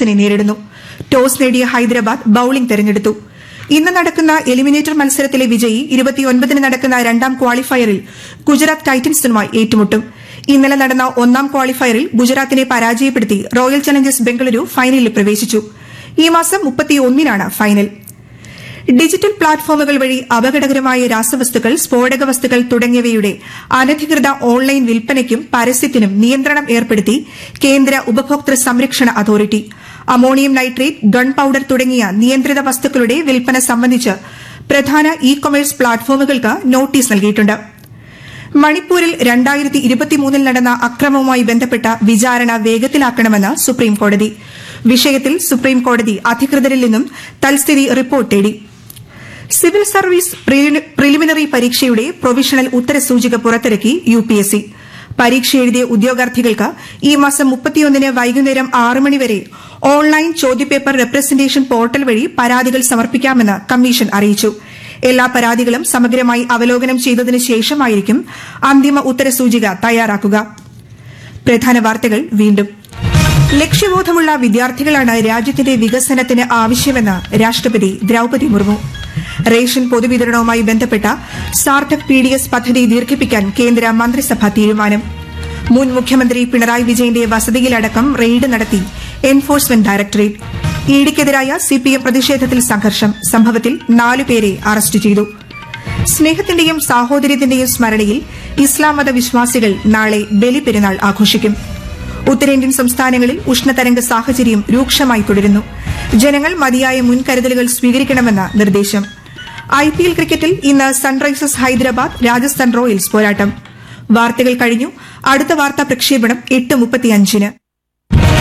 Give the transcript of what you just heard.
ബ്ലാസ്റ്റേഴ്സിനെ നേരിടുന്നു ടോസ് നേടിയ ഹൈദരാബാദ് ബൌളിംഗ് തെരഞ്ഞെടുത്തു ഇന്ന് നടക്കുന്ന എലിമിനേറ്റർ മത്സരത്തിലെ വിജയി ഇരുപത്തിയൊൻപതിന് നടക്കുന്ന രണ്ടാം ക്വാളിഫയറിൽ ഗുജറാത്ത് ടൈറ്റൻസുമായി ഏറ്റുമുട്ടും ഇന്നലെ നടന്ന ഒന്നാം ക്വാളിഫയറിൽ ഗുജറാത്തിനെ പരാജയപ്പെടുത്തി റോയൽ ചലഞ്ചേഴ്സ് ബംഗളൂരു ഫൈനലിൽ പ്രവേശിച്ചു ഈ മാസം മുപ്പത്തിയൊന്നിനാണ് ഫൈനൽ ഡിജിറ്റൽ പ്ലാറ്റ്ഫോമുകൾ വഴി അപകടകരമായ രാസവസ്തുക്കൾ സ്ഫോടക വസ്തുക്കൾ തുടങ്ങിയവയുടെ അനധികൃത ഓൺലൈൻ വിൽപ്പനയ്ക്കും പരസ്യത്തിനും നിയന്ത്രണം ഏർപ്പെടുത്തി കേന്ദ്ര ഉപഭോക്തൃ സംരക്ഷണ authority ammonium nitrate gun powder തുടങ്ങിയ നിയന്ത്രിത വസ്തുക്കളുടെ വിൽപ്പന സംബന്ധിച്ച് പ്രധാന ഇ കൊമേഴ്സ് പ്ലാറ്റ്ഫോമുകൾക്ക് നോട്ടീസ് നൽകിയിട്ടുണ്ട് മണിപ്പൂരിൽ രണ്ടായിരത്തി ഇരുപത്തിമൂന്നിൽ നടന്ന അക്രമവുമായി ബന്ധപ്പെട്ട വിചാരണ വേഗത്തിലാക്കണമെന്ന് സുപ്രീം കോടതി വിഷയത്തിൽ സുപ്രീം കോടതി അധികൃതരിൽ നിന്നും തൽസ്ഥിതി റിപ്പോർട്ട് തേടി സിവിൽ സർവീസ് പ്രിലിമിനറി പരീക്ഷയുടെ പ്രൊവിഷണൽ ഉത്തരസൂചിക പുറത്തിറക്കി യു പി എസ് സി പരീക്ഷ എഴുതിയ ഉദ്യോഗാർത്ഥികൾക്ക് ഈ മാസം മുപ്പത്തിയൊന്നിന് വൈകുന്നേരം ആറ് മണിവരെ ഓൺലൈൻ ചോദ്യപേപ്പർ റെപ്രസന്റേഷൻ പോർട്ടൽ വഴി പരാതികൾ സമർപ്പിക്കാമെന്ന് കമ്മീഷൻ അറിയിച്ചു എല്ലാ പരാതികളും സമഗ്രമായി അവലോകനം ചെയ്തതിനു ശേഷമായിരിക്കും അന്തിമ ഉത്തരസൂചിക തയ്യാറാക്കുക പ്രധാന വാർത്തകൾ വീണ്ടും ലക്ഷ്യബോധമുള്ള വിദ്യാർത്ഥികളാണ് രാജ്യത്തിന്റെ വികസനത്തിന് ആവശ്യമെന്ന് രാഷ്ട്രപതി ദ്രൌപതി മുർമു റേഷൻ പൊതുവിതരണവുമായി ബന്ധപ്പെട്ട സാർത്ഥക് പി ഡി എസ് പദ്ധതി ദീർഘിപ്പിക്കാൻ കേന്ദ്ര മന്ത്രിസഭാ തീരുമാനം മുൻ മുഖ്യമന്ത്രി പിണറായി വിജയന്റെ വസതിയിലടക്കം റെയ്ഡ് നടത്തി എൻഫോഴ്സ്മെന്റ് ഡയറക്ടറേറ്റ് ഇഡിക്കെതിരായ സിപിഎം പ്രതിഷേധത്തിൽ സംഘർഷം സംഭവത്തിൽ നാലുപേരെ അറസ്റ്റ് ചെയ്തു സ്നേഹത്തിന്റെയും സാഹോദര്യത്തിന്റെയും സ്മരണയിൽ ഇസ്ലാം മത വിശ്വാസികൾ നാളെ ബലിപെരുന്നാൾ ആഘോഷിക്കും ഉത്തരേന്ത്യൻ സംസ്ഥാനങ്ങളിൽ ഉഷ്ണതരംഗ സാഹചര്യം രൂക്ഷമായി തുടരുന്നു ജനങ്ങൾ മതിയായ മുൻകരുതലുകൾ സ്വീകരിക്കണമെന്ന നിർദ്ദേശം ഐപിഎൽ ക്രിക്കറ്റിൽ ഇന്ന് സൺറൈസേഴ്സ് ഹൈദരാബാദ് രാജസ്ഥാൻ റോയൽസ് പോരാട്ടം വാർത്തകൾ കഴിഞ്ഞു അടുത്ത വാർത്താ പ്രക്ഷേപണം എട്ട് മുപ്പത്തിയഞ്ചിന്